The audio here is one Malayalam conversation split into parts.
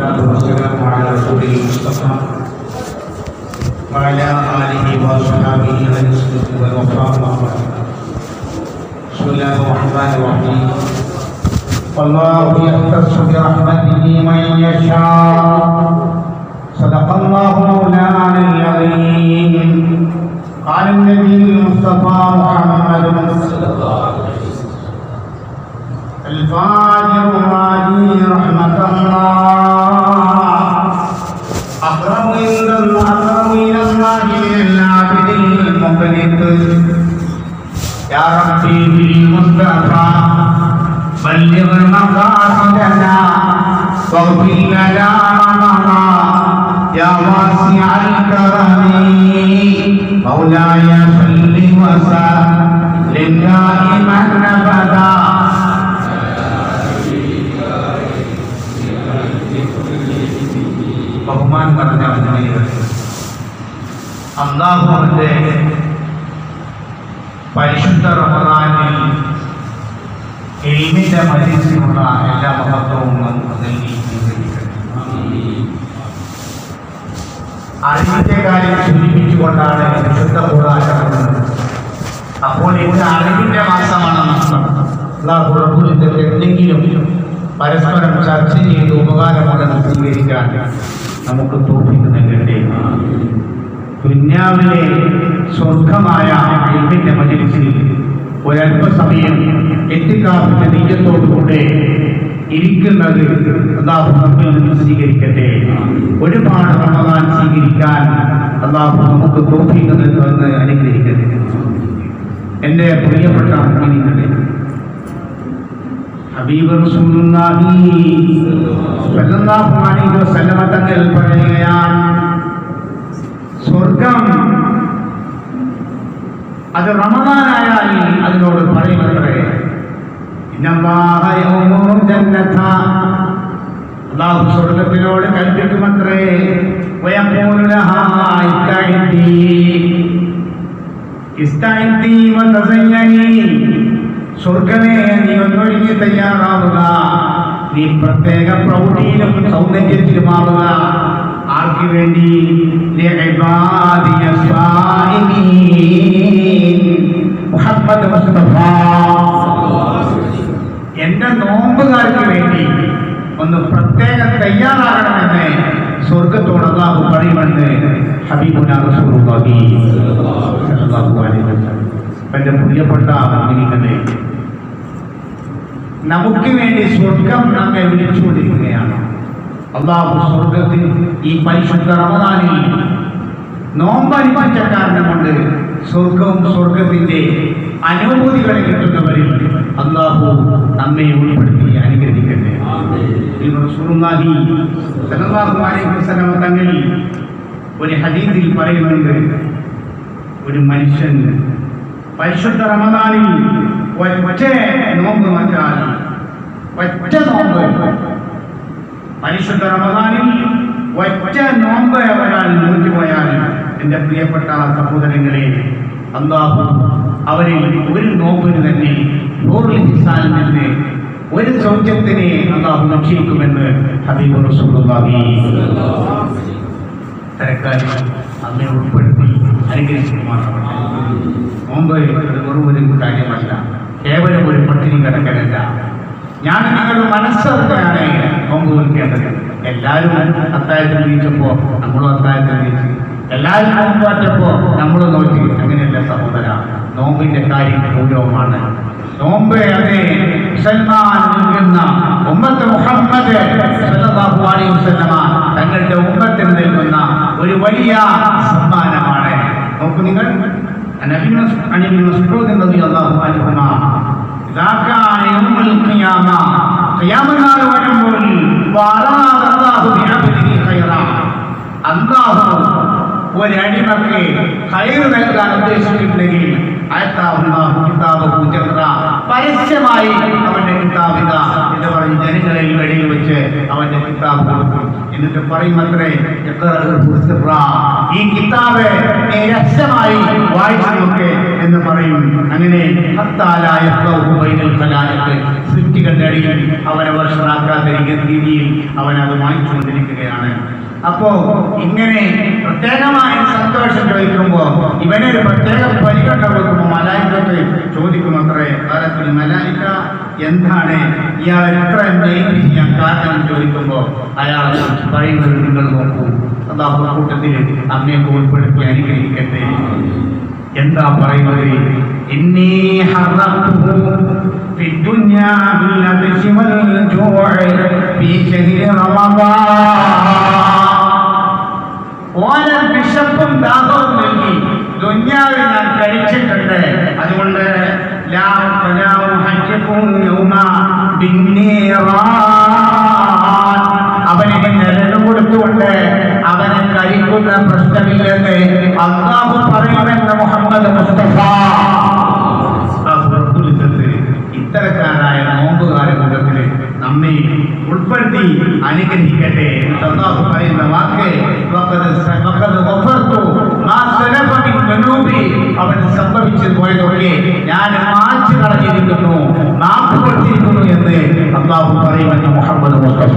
والصلاة والسلام على رسوله المصطفى وعلى آله وصحبه من الصدق والوفاء والرحمة بسم الله الرحمن الرحيم والله يختص برحمته من يشاء صدق الله مولانا العظيم قال النبي المصطفى محمد صلى الله عليه وسلم الفاجر راجي رحمة الله أقرب عند الله أقرب إلى الله من العابد المقنط يا ربي بالمصطفى بلغ مقاصدنا واغفر لنا رمضان يا واسع الكرم مولاي صل وسلم دائما ابدا ബഹുമാൻ പറഞ്ഞ അഭിനയികൾ അള്ളാഹുവിന്റെ പരിശുദ്ധ റമദാനിൽ എൽമിന്റെ മരിച്ചിലുള്ള എല്ലാ മഹത്വവും നമുക്ക് നൽകി സ്വീകരിക്കട്ടെ. അറിവിന്റെ കാര്യം സൂചിപ്പിച്ചുകൊണ്ടാണ് വിശുദ്ധ കൂടാചരണത് അപ്പോൾ ഇത് അറിവിന്റെ മാസമാണെന്ന് അള്ളാഹു റബ്ബുൽ ഇതൊക്കെ എന്തെങ്കിലും പരസ്പരം ചർച്ച ചെയ്ത് ഉപകാരമുണ്ടെന്ന് സ്വീകരിക്കാൻ നമുക്ക് തോന്നിക്ക് നൽകട്ടെ ദുന്യാവിലെ സ്വർഗമായ എൽമിന്റെ മജിലിസിൽ ഒരല്പസമയം എത്തിക്കാപ്പിന്റെ നീയത്തോടുകൂടെ ഇരിക്കുന്നത് അള്ളാഹു നമ്മിൽ നിന്ന് സ്വീകരിക്കട്ടെ ഒരുപാട് റമദാൻ സ്വീകരിക്കാൻ അള്ളാഹു നമുക്ക് തോഫീക്ക് നൽകുമെന്ന് അനുഗ്രഹിക്കട്ടെ എൻ്റെ പ്രിയപ്പെട്ട മുഅ്മിനീങ്ങളെ ഹബീബ് റസൂലുള്ളാഹി സ്വല്ലല്ലാഹു അലൈഹി വസല്ലമ തങ്ങൾ പറയുകയാണ് സ്വർഗം അത് റമദാനായാൽ അതിനോട് പറയുമത്രേ ഇന്നല്ലാഹ യൗമുൽ ജന്നത അല്ലാഹു സ്വർഗത്തിനോട് കൽപ്പിക്കുമത്രേ വയഖൂലു ലഹാ ഇസ്തഇദ്ദി ഇസ്തഇദ്ദി വതസയ്യനി സ്വർഗമേ നീ ഒന്നൊഴിഞ്ഞ് തയ്യാറാവുക നീ പ്രത്യേക പ്രൗഢിയിലും സൗന്ദര്യത്തിലുമാവുക ആർക്ക് വേണ്ടി ലഇബാദിയ സ്വാലിഹീൻ. മുഹമ്മദ് മുസ്തഫ എന്റെ നോമ്പുകാർക്ക് വേണ്ടി ഒന്ന് പ്രത്യേകം തയ്യാറാകണമെന്ന് സ്വർഗത്തോട് അള്ളാഹു പറയുമെന്ന് ഹബീബുന റസൂലുള്ളാഹി സ്വല്ലല്ലാഹു അലൈഹി വസല്ലം. എന്റെ പ്രിയപ്പെട്ട മുഅ്മിനീങ്ങളെ നമുക്ക് വേണ്ടി സ്വർഗം നമ്മെ വിളിച്ചുകൊണ്ടിരിക്കുകയാണ് അള്ളാഹു സ്വർഗത്തിൽ ഈ പരിശുദ്ധ റമദാനിൽ നോമ്പനുഭവിച്ച കാരണം കൊണ്ട് സ്വർഗവും സ്വർഗത്തിന്റെ അനുഭൂതികളെ കിട്ടുന്നവരിൽ അള്ളാഹു നമ്മെ ഉൾപ്പെടുത്തി അനുഗ്രഹിക്കട്ടെ ഈ റസൂലുള്ളാഹി സ്വല്ലല്ലാഹു അലൈഹി വസല്ലം തങ്ങൾ ഒരു ഹദീസിൽ പറയുന്നുണ്ട് ഒരു മനുഷ്യൻ പരിശുദ്ധ റമദാനിൽ ഒറ്റ നോമ്പ് മാറ്റാൽ ഒറ്റ നോമ്പ് പരിശുദ്ധ റമദാനിൽ ഒറ്റ നോമ്പ് ഒരാൾ നോറ്റുപോയാൽ എൻ്റെ പ്രിയപ്പെട്ട സഹോദരങ്ങളെ അള്ളാഹു അവരിൽ ഒരു നോമ്പിന് തന്നെ നൂറിൽ ഹിസാനിൽ നിന്ന് ഒരു സൗഖ്യത്തിനെ അള്ളാഹു നിക്ഷയിക്കുമെന്ന് ഹബീബ് റസൂലുള്ളാഹി തരക്കാരി നമ്മെ ഉൾപ്പെടുത്തി അനുഗ്രഹിക്കുമാറാവട്ടെ നോമ്പ് അത് വെറും ഒരു കാര്യമല്ല കേവലം ഒരു പട്ടിണി കിടക്കലല്ല ഞാൻ നിങ്ങളുടെ മനസ്സറിഞ്ഞാണ് നോമ്പ് വിളിക്കേണ്ടത് എല്ലാവരും അത്തായത്തിൽ വീഴ്ചപ്പോ നമ്മളും അത്തായത്തിൽ വീഴ്ച എല്ലാവരും നോമ്പ് മാറ്റപ്പോ നമ്മൾ നോക്കി അങ്ങനെയല്ല സഹോദര നോമ്പിന്റെ കാര്യം ഗൗരവമാണ് നോമ്പ് അതെ മുസൽമാൻ നൽകുന്ന ഉമ്മത്ത് മുഹമ്മദ് സല്ലല്ലാഹു അലൈഹി വസല്ലമ തങ്ങളുടെ ഉമ്മത്തിന് നൽകുന്ന ഒരു വലിയ സമ്മാനമാണ് നോക്കൂ നിങ്ങൾ നബി മസ്- عن ابن مسعود رضي الله عنهما إذا كان يوم القيامة قيام النار വരുമ്പോൾ وأراد الله بعبده خيرا അള്ളാഹു ഒരടിമക്ക് കയറ് നൽകാൻ ഉദ്ദേശിച്ചിട്ടുണ്ടെങ്കിൽ അയത്താഹു കിതാബ് പരസ്യമായി അവന്റെ കിതാബിത എന്ന് പറഞ്ഞ് ജനങ്ങളിൽ ഇടയിൽ വെച്ച് അവന്റെ കിതാബ് കൊടുക്കും എന്നിട്ട് പറയും അത്രേ "ഇഖ്റഅ് ബിസ്റ." ഈ കിതാബ് നീ രഹസ്യമായി വായിച്ചു നോക്ക് എന്ന് പറയും അങ്ങനെ ഹത്താലാ യഖ്റഉ ബൈനൽ ഖലായിഖ്. സൃഷ്ടികളുടെ അടിയിൽ അവനെ വർഷമാക്കാത്ത രീതിയിൽ അവൻ അത് വായിച്ചുകൊണ്ടിരിക്കുകയാണ് അപ്പോ ഇങ്ങനെ പ്രത്യേകമായ സന്തോഷം ചോദിക്കുമ്പോ ഇവനൊരു പ്രത്യേക പരിഗണന കൊടുക്കുമ്പോ മലായിക്കത്ത് ചോദിക്കും അത്രേ കാലത്തിൽ മലായിക്ക എന്താണ് ഇയാൾ എത്ര മെയിൻ ചെയ്യാൻ കാരണം ചോദിക്കുമ്പോ അയാൾ പറയുന്നത് നിങ്ങൾ നോക്കൂ അതാ കൂട്ടത്തിൽ അമ്മയെ ഉൾപ്പെടുത്തി അനുഗ്രഹിക്കട്ടെ എന്താ പറയുന്നത് ഇന്നീ ഹറഖ്തുഹു في الدنيا بالعطش والجوع في شهر رمضان ഓരോ വിശപ്പും ദാഹവും നൽകി ദുന്യാവിൽ ഞാൻ കഴിച്ചിട്ടുണ്ട് അതുകൊണ്ട് ലാ ഫലാഉ ഹജ്ജക്കും യൗമ ബിന്നീറാൻ. അവന് നിഴല് കൊടുത്തുകൊണ്ട് അവനെ കഴിക്കുന്ന പ്രശ്നമില്ലെന്ന് അള്ളാഹു പറയുമെന്ന് മുഹമ്മദ് മുസ്തഫ അള്ളാഹു റബ്ബുൽ ഇസ്സത്ത് ഇത്തരക്കാരായ നോമ്പുകാര കൂട്ടത്തിൽ നമ്മെ ഉൾപ്പെടുത്തി അനുഗ്രഹിക്കട്ടെ എന്നിട്ട് അള്ളാഹു പറയുന്ന വാക്ക് വഖദ് സ- വഖദ് ഗഫർതു മാ സലഫ മിൻ ദുനൂബി. അവന് സംഭവിച്ചു പോയതൊക്കെ ഞാൻ മായ്ച്ചു കളഞ്ഞിരിക്കുന്നു മാപ്പ് കൊടുത്തിരിക്കുന്നു എന്ന് അള്ളാഹു പറയുമെന്ന് മുഹമ്മദ് മുസ്തഫ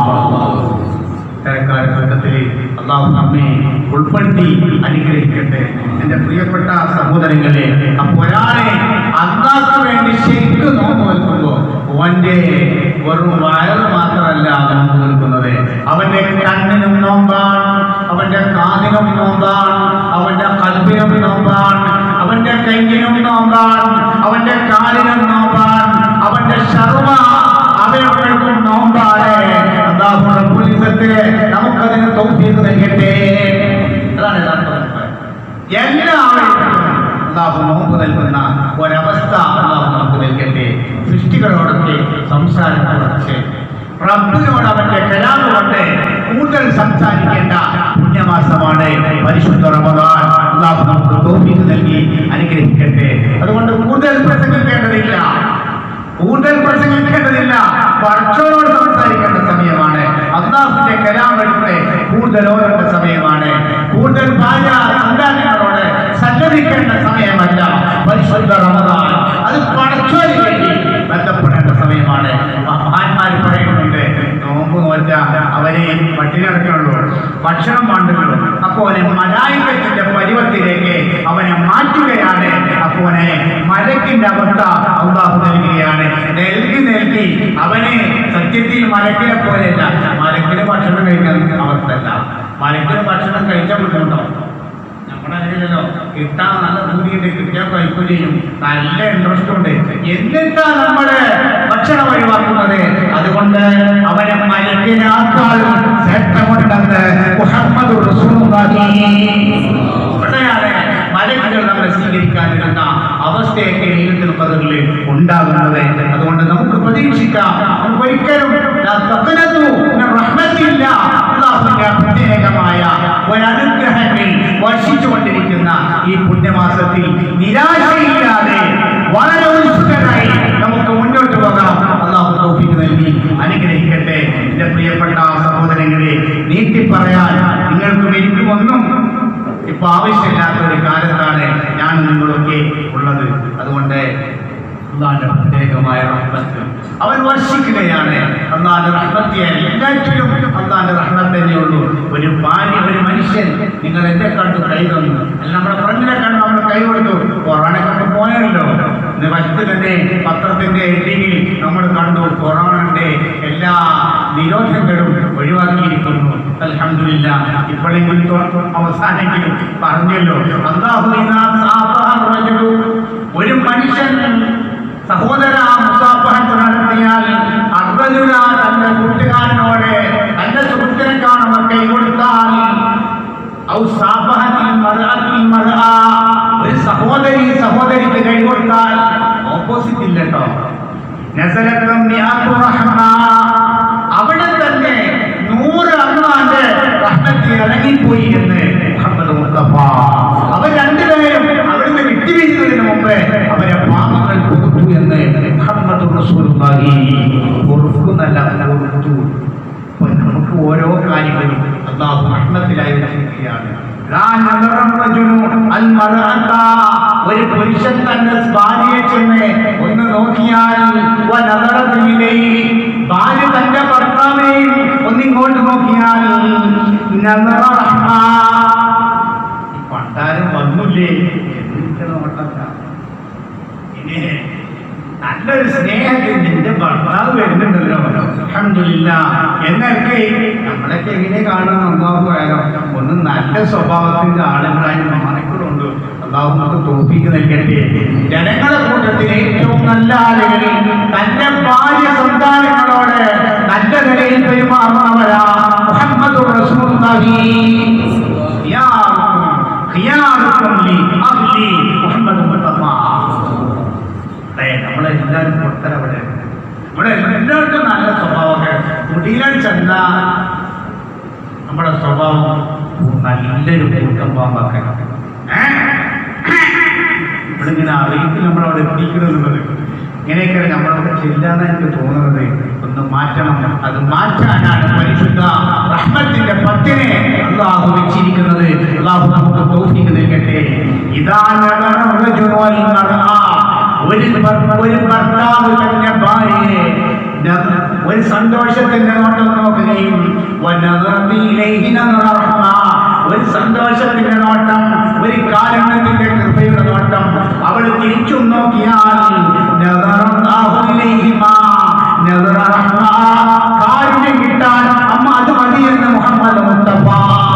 ഇത്തരക്കാര കൂട്ടത്തിൽ അള്ളാഹു നമ്മെ ഉൾപ്പെടുത്തി അനുഗ്രഹിക്കട്ടെ എൻ്റെ പ്രിയപ്പെട്ട സഹോദരങ്ങളെ അപ്പൊ ഒരാളെ അള്ളാഹ്ക്ക് വേണ്ടി ശരിക്കും നോമ്പ് വെക്കുമ്പോൾ അവന്റെ വെറും വയറ് മാത്രമല്ല നോമ്പ് നിൽക്കുന്നത് അവന്റെ കണ്ണിനും നോമ്പാണ് അവന്റെ കാതിനും നോമ്പാണ് അവന്റെ കൽബിനും നോമ്പാണ് അവന്റെ കൈയിനും നോമ്പാണ് അവന്റെ കാലിനും നോമ്പാണ് അവന്റെ സർവ അവയവങ്ങൾക്കും നോമ്പാണ് അള്ളാഹു റബ്ബുൽ ഇസ്സത്ത് നമുക്കതിന് തൗഫീഖ് നൽകട്ടെ അതാണ് യഥാർത്ഥ എല്ലാവരും അള്ളാഹു നോമ്പ് നൽകുന്ന ഒരവസ്ഥ അള്ളാഹു നമുക്ക് നൽകട്ടെ സൃഷ്ടികളോടൊക്കെ സംസാരം കുറച്ച് റബ്ബിനോട് അവന്റെ കലാമ് കൊണ്ട് കൂടുതൽ സംസാരിക്കേണ്ട പുണ്യമാസമാണ് പരിശുദ്ധ റമദാൻ അള്ളാഹു നമുക്ക് തൗഫീഖ് നൽകി അനുഗ്രഹിക്കട്ടെ അതുകൊണ്ട് കൂടുതൽ പ്രസംഗിക്കേണ്ടതില്ല കൂടുതൽ പ്രസംഗിക്കേണ്ടതില്ല പഠിച്ചവരോട് സംസാരിക്കേണ്ട സമയമാണ് അള്ളാഹുവിന്റെ കലാം എടുത്ത് കൂടുതൽ ഓരേണ്ട സമയമാണ് കൂടുതൽ ഭാര്യ സന്താനങ്ങളോട് സല്ലപിക്കേണ്ട സമയമല്ല പരിശുദ്ധ റമദാൻ അത് പഠിച്ചവന് വേണ്ടി ബന്ധപ്പെടേണ്ട സമയമാണ് മഹാന്മാർ പറയുന്നുണ്ട് നോമ്പ് നോറ്റ അവനെ പട്ടിണി നടക്കണുള്ളൂ ഭക്ഷണം വേണ്ടുള്ളൂ അപ്പോ അവനെ മലായികത്തിന്റെ പരുവത്തിലേക്ക് അവനെ മാറ്റുകയാണ് അപ്പോ അവനെ മലക്കിന്റെ അവസ്ഥ അള്ളാഹു നൽകുകയാണ് നൽകി നൽകി അവനെ സത്യത്തിൽ മലക്കിനെ പോലെയല്ല മലക്കിന് ഭക്ഷണം കഴിക്കാൻ അവസ്ഥയല്ല മലക്കിന് ഭക്ഷണം കഴിച്ചാൽ ബുദ്ധിമുട്ടോ നമ്മുടെ അങ്ങനെയല്ലോ കിട്ടാൻ നല്ല ഭൂമിയുണ്ട് കിട്ടിയാൽ കഴിക്കുകയും ചെയ്യും നല്ല ഇൻട്രസ്റ്റ് ഉണ്ട് എന്നിട്ടാ നമ്മള് ഭക്ഷണം ഒഴിവാക്കുന്നത് അതുകൊണ്ട് അവനെ മലക്കിനാക്കാളും ശ്രേഷ്ഠമുണ്ടെന്ന് മുഹമ്മദ് ഇവിടെയാണ് മലക്കുകൾ നമ്മളെ സ്വീകരിക്കാതിരുന്ന അവസ്ഥയൊക്കെ ഈരത്തിൽ പദങ്ങളിൽ ഉണ്ടാകുന്നത് അതുകൊണ്ട് നമുക്ക് പ്രതീക്ഷിക്കാം നമുക്ക് ഒരിക്കലും ലാ തഖ്നതു മിൻ റഹ്മത്തില്ല. അല്ലാഹുവിന്റെ പ്രത്യേകമായ ഒരനുഗ്രഹങ്ങൾ വർഷിച്ചുകൊണ്ടിരിക്കുന്ന ഈ പുണ്യമാസത്തിൽ നിരാശയില്ലാതെ വളരെ ഉത്സുകരായി നമുക്ക് മുന്നോട്ട് പോകാം അള്ളാഹു തൗഫീഖ് നൽകി അനുഗ്രഹിക്കട്ടെ എന്റെ പ്രിയപ്പെട്ട സഹോദരങ്ങളെ നീട്ടി പറയാൻ നിങ്ങൾക്കും എനിക്കും ഒന്നും ഇപ്പൊ ആവശ്യമില്ലാത്ത ഒരു കാലത്താണ് ഞാൻ നിങ്ങളൊക്കെ ഉള്ളത് അതുകൊണ്ട് അള്ളാന്റെ പ്രത്യേകമായ റഹ്മത്ത് അവൻ വർഷിക്കുകയാണ് അള്ളാന്റെ റഹ്മത്തെ എല്ലാറ്റിലും അള്ളാന്റെ റഹ്മത്ത് തന്നെയുള്ളൂ ഒരു ഭാര്യ ഒരു മനുഷ്യൻ നിങ്ങൾ എന്റെ കണ്ടു കൈ തന്നു അല്ല നമ്മുടെ ഫ്രണ്ടിനെ കണ്ട് നമ്മൾ കൈ കൊടുത്തു കൊറോണക്കൊക്കെ പോയല്ലോ ഇന്ന് ഫസ്റ്റ് തന്നെ പത്രത്തിന്റെ എഡിങ്ങിൽ നമ്മൾ കണ്ടു കൊറോണയുടെ എല്ലാ നിരോധനങ്ങളും ഒഴിവാക്കിയിരിക്കുന്നു അൽഹംദുലില്ല ഇപ്പോഴെങ്കിലും തൊ- അവസാനെങ്കിലും പറഞ്ഞല്ലോ അള്ളാഹു ഇന്നാ സാഫഹ റജുലു. ഒരു മനുഷ്യൻ സഹോദര മുസാഫഹത്ത് നടത്തിയാൽ അർജുന തന്റെ കൂട്ടുകാരനോട് തന്റെ സുഹൃത്തിനെ കാണുമ്പോൾ കൈ കൊടുത്താൽ ഔ സാഫഹത്തിൽ മർഅത്തിൽ മർഅ. ഒരു സഹോദരി സഹോദരിക്ക് കൈ കൊടുത്താൽ ഓപ്പോസിറ്റ് ഇല്ല കേട്ടോ നസലത്തും മിഅത്തു റഹ്മ. അവിടെ തന്നെ നൂറ് അള്ളാന്റെ റഹ്മത്ത് ഇറങ്ങിപ്പോയി എന്ന് മുഹമ്മദ് മുസ്തഫ അവർ രണ്ടുപേരും അവിടുന്ന് വിട്ടുവീഴുന്നതിന് മുമ്പ് അവരെ പാപങ്ങൾ കൊടുത്തു എന്ന് മുഹമ്മദ് റസൂലുള്ളാഹി കാര്യങ്ങളും അള്ളാഹു റഹ്മത്തിലായി വെച്ചിരിക്കുകയാണ് ലാ നദറ റജുലു അൽ മർഅത. ഒരു പുരുഷൻ തന്റെ ഭാര്യയെ ചെന്ന് ഒന്ന് നോക്കിയാൽ വ നദറത ഇലൈഹി. ഭാര്യ തന്റെ ഭർത്താവിനെയും ഒന്നിങ്ങോട്ട് നോക്കിയാൽ നദറ റഹ്മ. ഈ പണ്ടാരം വന്നില്ലേ എന്നിട്ട് നോട്ടല്ല ഇനി നല്ലൊരു സ്നേഹത്തിൽ നിന്റെ ഭർത്താവ് വരുന്നുണ്ടല്ലോ അൽഹംദുലില്ല എന്നൊക്കെ നമ്മളൊക്കെ എങ്ങനെ കാണുന്ന അള്ളാഹു ആയാലോ ഒന്ന് നല്ല സ്വഭാവത്തിന്റെ ആളുകളായി മാറിക്കളുണ്ട് അള്ളാഹു നമുക്ക് തോപ്പിക്ക് നൽകട്ടെ ജനങ്ങളെ കൂട്ടത്തിൽ ഏറ്റവും നല്ല ആളുകൾ തന്റെ ഭാര്യ സന്താനങ്ങളോട് നല്ല നിലയിൽ പെരുമാറുന്നവരാ മുഹമ്മദ് റസൂലുള്ളാഹി ഖിയാറുക്കും ഖിയാറുക്കും ലി അഹ്ലി മുഹമ്മദ് മുസ്തഫ അതെ നമ്മളെല്ലാവരും പുറത്തരവിടെ ഇവിടെ എല്ലാവർക്കും നല്ല സ്വഭാവമൊക്കെ മുടിയിലാൻ ചെന്ന നമ്മുടെ സ്വഭാവം നല്ലൊരു കൂട്ടം പാമ്പാക്കാൻ നമ്മളിങ്ങനെ അറിയിപ്പ് നമ്മളവിടെ എത്തിക്കണമെന്നുള്ളത് ഇങ്ങനെയൊക്കെ നമ്മളവിടെ ചെല്ലാന്ന് എനിക്ക് തോന്നുന്നത് ഒന്ന് മാറ്റണം അത് മാറ്റാനാണ് പരിശുദ്ധ റഹ്മത്തിന്റെ പത്തിനെ അള്ളാഹു വെച്ചിരിക്കുന്നത് അള്ളാഹു നമുക്ക് തോഫിക്ക് നൽകട്ടെ ഇതാണ് ഒരു ഭർ- ഒരു ഭർത്താവ് തന്റെ ഭാര്യയെ ന- ഒരു സന്തോഷത്തിന്റെ നോട്ടം നോക്കുകയും വനദറത്തിയിലേക്ക് നദറഹ്മ. ഒരു സന്തോഷത്തിന്റെ നോട്ടം ഒരു കാരണത്തിന്റെ കൃപയുടെ നോട്ടം അവൾ തിരിച്ചും നോക്കിയാൽ നദറല്ലാഹു ഇലൈഹിമാ. നദറഹ്മ. കാരുണ്യം കിട്ടാൻ അമ്മ അത് മതി എന്ന് മുഹമ്മദ് മുസ്തഫ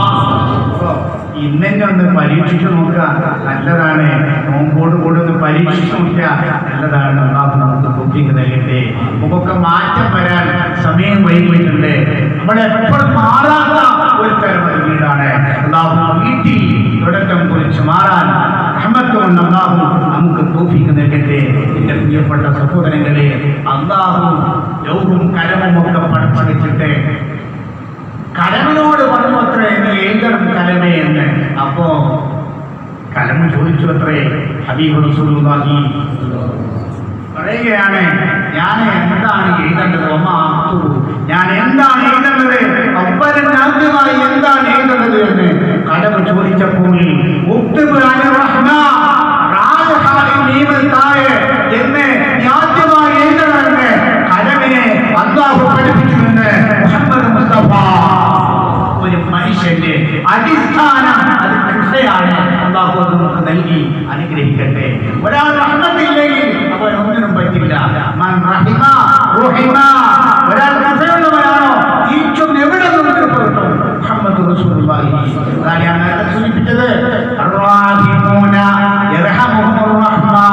ഇന്നെ ഒന്ന് പരീക്ഷിച്ചു നോക്കുക നല്ലതാണ് നോമ്പോട് കൂടെ ഒന്ന് പരീക്ഷിച്ചു നോക്കുക നല്ലതാണ് അള്ളാഹു നമുക്ക് ബുദ്ധിക്ക് നൽകട്ടെ നമുക്കൊക്കെ മാറ്റം വരാൻ സമയം വൈകിട്ടുണ്ട് നമ്മുടെ എപ്പോഴും മാറാത്ത ഒരു തരം ഒരു വീടാണ് അള്ളാഹു വീട്ടിൽ തുടക്കം കുറിച്ച് മാറാൻ റഹ്മത്ത് കൊണ്ട് അള്ളാഹു നമുക്ക് തോഫിക്ക് നൽകട്ടെ എന്റെ പ്രിയപ്പെട്ട സഹോദരങ്ങളെ അള്ളാഹു ലൗഹും കലമും ഒക്കെ പഠിപ്പിച്ചിട്ട് കലമിനോട് പറഞ്ഞു അത്രേ എന്ന് എഴുതണം കലമേ എന്ന് അപ്പോ കലമ ചോദിച്ചു അത്രേ ഹബീബ് റസൂലുള്ളാഹി പറയുകയാണ് ഞാൻ എന്താണ് എഴുതേണ്ടത് ഒമ്മ ആത്തു. ഞാൻ എന്താണ് എഴുതേണ്ടത് അപ്പരൻ ആദ്യമായി എന്താണ് എഴുതേണ്ടത് എന്ന് കലമ ചോദിച്ചപ്പോൾ ഉക്തുബ് അനി റഹ്മ, രാജഹാലിൻ നീമൽ താഴെ എന്ന് നീ ആദ്യമായി എഴുതണമെന്ന് കലമിനെ അള്ളാഹു പഠിപ്പിച്ചുവെന്ന് മുഹമ്മദ് മുസ്തഫ ഒരു മനുഷ്യന്റെ അടിസ്ഥാനം അത് കൃഷയാണ് അള്ളാഹു അത് നമുക്ക് നൽകി അനുഗ്രഹിക്കട്ടെ ഒരാൾ റഹ്മത്തില്ലെങ്കിൽ അവൻ ഒന്നിനും പറ്റില്ല മൻ റഹിമ റുഹിമ. ഒരാൾ കൃപയുള്ളവരാണോ തിരിച്ചും എവിടെ നിന്ന് കൃപ കിട്ടും മുഹമ്മദ് റസൂലുള്ളാഹി അതാണ് ഞാൻ നേരത്തെ സൂചിപ്പിച്ചത് അർറാഹിമൂന യർഹമുഹുർ റഹ്മാൻ